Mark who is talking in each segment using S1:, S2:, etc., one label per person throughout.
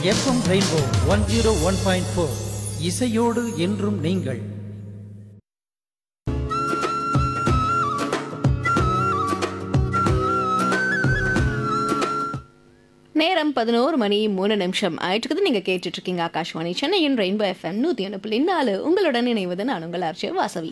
S1: FM rainbow one zero one point four இசையோடு என்றும் நீங்கள்
S2: நேரம் பதினோரு மணி மூணு நிமிஷம் ஆயிட்டுக்குது நீங்க கேட்டுட்டு இருக்கீங்க ஆகாஷ்வாணி சென்னையின் ரெயின்போ எஃப்எம் நூத்தி ஒன்று புள்ளி நாலு உங்களுடன் இணைவது நான் உங்கள் ஆர்ச்சி வாசவி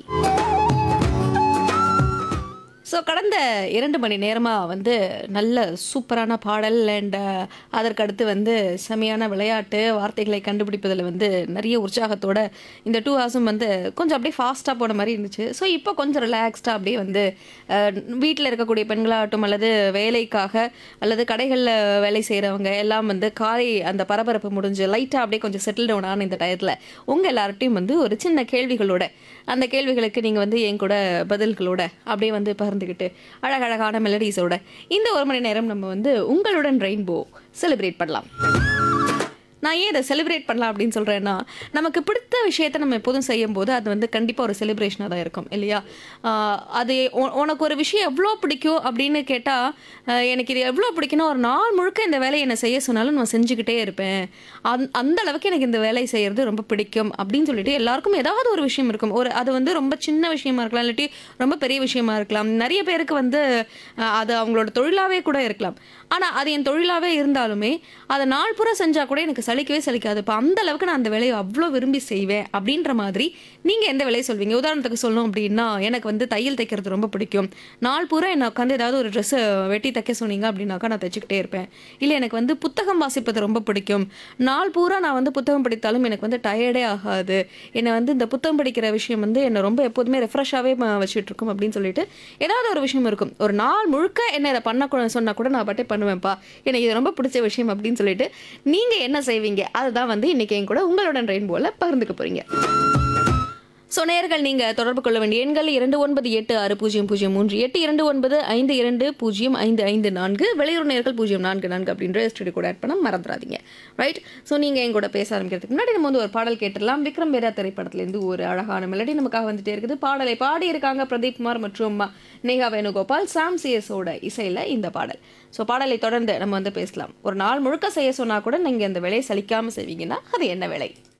S2: ஸோ கடந்த இரண்டு மணி நேரமாக வந்து நல்ல சூப்பரான பாடல் அண்ட் அதற்கடுத்து வந்து செமையான விளையாட்டு வார்த்தைகளை கண்டுபிடிப்பதில் வந்து நிறைய உற்சாகத்தோட இந்த டூ ஹவர்ஸும் வந்து கொஞ்சம் அப்படியே ஃபாஸ்ட்டாக போன மாதிரி இருந்துச்சு ஸோ இப்போ கொஞ்சம் ரிலாக்ஸ்டாக அப்படியே வந்து வீட்டில் இருக்கக்கூடிய பெண்களாகட்டும் அல்லது வேலைக்காக அல்லது கடைகளில் வேலை செய்கிறவங்க எல்லாம் வந்து காலை அந்த பரபரப்பு முடிஞ்சு லைட்டாக அப்படியே கொஞ்சம் செட்டில் டவுன் ஆன இந்த டயத்தில் உங்கள் எல்லார்ட்டையும் வந்து ஒரு சின்ன கேள்விகளோட அந்த கேள்விகளுக்கு நீங்கள் வந்து என் கூட பதில்களோட அப்படியே வந்து பகிர்ந்துக்கிட்டு அழகழகான மெலடிஸோட இந்த ஒரு மணி நேரம் நம்ம வந்து உங்களுடன் ரெயின்போ செலிப்ரேட் பண்ணலாம் நான் ஏன் இதை செலிப்ரேட் பண்ணலாம் அப்படின்னு சொல்கிறேன்னா நமக்கு பிடித்த விஷயத்தை நம்ம எப்போதும் செய்யும்போது அது வந்து கண்டிப்பாக ஒரு செலிப்ரேஷனாக தான் இருக்கும் இல்லையா ஆஹ் அது உ- உனக்கு ஒரு விஷயம் எவ்வளோ பிடிக்கும் அப்படின்னு கேட்டால் எனக்கு இது எவ்வளோ பிடிக்கும்னா ஒரு நாள் முழுக்க இந்த வேலையை என்னை செய்ய சொன்னாலும் நான் செஞ்சுக்கிட்டே இருப்பேன் அந் அந்த அளவுக்கு எனக்கு இந்த வேலையை செய்கிறது ரொம்ப பிடிக்கும் அப்படின்னு சொல்லிட்டு எல்லாருக்கும் ஏதாவது ஒரு விஷயம் இருக்கும் ஒரு அது வந்து ரொம்ப சின்ன விஷயமா இருக்கலாம் இல்லாட்டி ரொம்ப பெரிய விஷயமா இருக்கலாம் நிறைய பேருக்கு வந்து அஹ், அது அவங்களோட தொழிலாகவே கூட இருக்கலாம் ஆனால் அது என் தொழிலாகவே இருந்தாலுமே அதை நாள் பூரா செஞ்சால் கூட எனக்கு சலிக்கவே சலிக்காது இப்போ அந்த அளவுக்கு நான் அந்த வேலையை அவ்வளோ விரும்பி செய்வேன் அப்படின்ற மாதிரி நீங்கள் எந்த வேலையை சொல்வீங்க உதாரணத்துக்கு சொல்லணும் அப்படின்னா எனக்கு வந்து தையல் தைக்கிறது ரொம்ப பிடிக்கும் நாள் பூரா என்னை உட்காந்து ஏதாவது ஒரு ட்ரெஸ்ஸை வெட்டி தைக்க சொன்னீங்க அப்படின்னாக்கா நான் தைச்சிக்கிட்டே இருப்பேன் இல்லை எனக்கு வந்து புத்தகம் வாசிப்பது ரொம்ப பிடிக்கும் நாள் பூரா நான் வந்து புத்தகம் படித்தாலும் எனக்கு வந்து டயர்டே ஆகாது என்னை வந்து இந்த புத்தகம் படிக்கிற விஷயம் வந்து என்னை ரொம்ப எப்போதுமே ரெஃப்ரெஷ்ஷாகவே வச்சுட்டு இருக்கும் அப்படின்னு சொல்லிட்டு ஏதாவது ஒரு விஷயம் இருக்கும் ஒரு நாள் முழுக்க என்ன இதை பண்ண கூட சொன்னால் கூட நான் பாட்டே பண்ணுவேன்ப்பா எனக்கு இது ரொம்ப பிடிச்ச விஷயம் அப்படின்னு சொல்லிட்டு நீங்கள் என்ன செய்வீங்க அதுதான் வந்து இன்னைக்கு என் கூட உங்களுடன் ரெயின்போவில் பகிர்ந்துக்க போறீங்க ஸோ நேர்கள் நீங்கள் தொடர்பு கொள்ள வேண்டிய எண்கள் இரண்டு ஒன்பது எட்டு ஆறு பூஜ்ஜியம் பூஜ்ஜியம் மூன்று எட்டு இரண்டு ஒன்பது ஐந்து இரண்டு பூஜ்ஜியம் ஐந்து ஐந்து நான்கு வெளியூர் நேர்கள் பூஜ்ஜியம் நான்கு நான்கு அப்படின்ற ஸ்டுடியோ கூட ஆட் பண்ண மறந்துடாதீங்க ரைட் ஸோ நீங்கள் என் கூட பேச ஆரம்பிக்கிறதுக்கு முன்னாடி நம்ம வந்து ஒரு பாடல் கேட்டுடலாம் விக்ரம் வேதா திரைப்படத்துலேருந்து ஒரு அழகான மெலடி நமக்காக வந்துட்டே இருக்குது பாடலை பாடி இருக்காங்க பிரதீப் குமார் மற்றும் நேகா வேணுகோபால் சாம் சிஎஸோட இசையில் இந்த பாடல் ஸோ பாடலை தொடர்ந்து நம்ம வந்து பேசலாம் ஒரு நாள் முழுக்க செய்ய சொன்னால் கூட நீங்கள் இந்த வேலையை சலிக்காமல் செய்வீங்கன்னா அது என்ன வேலை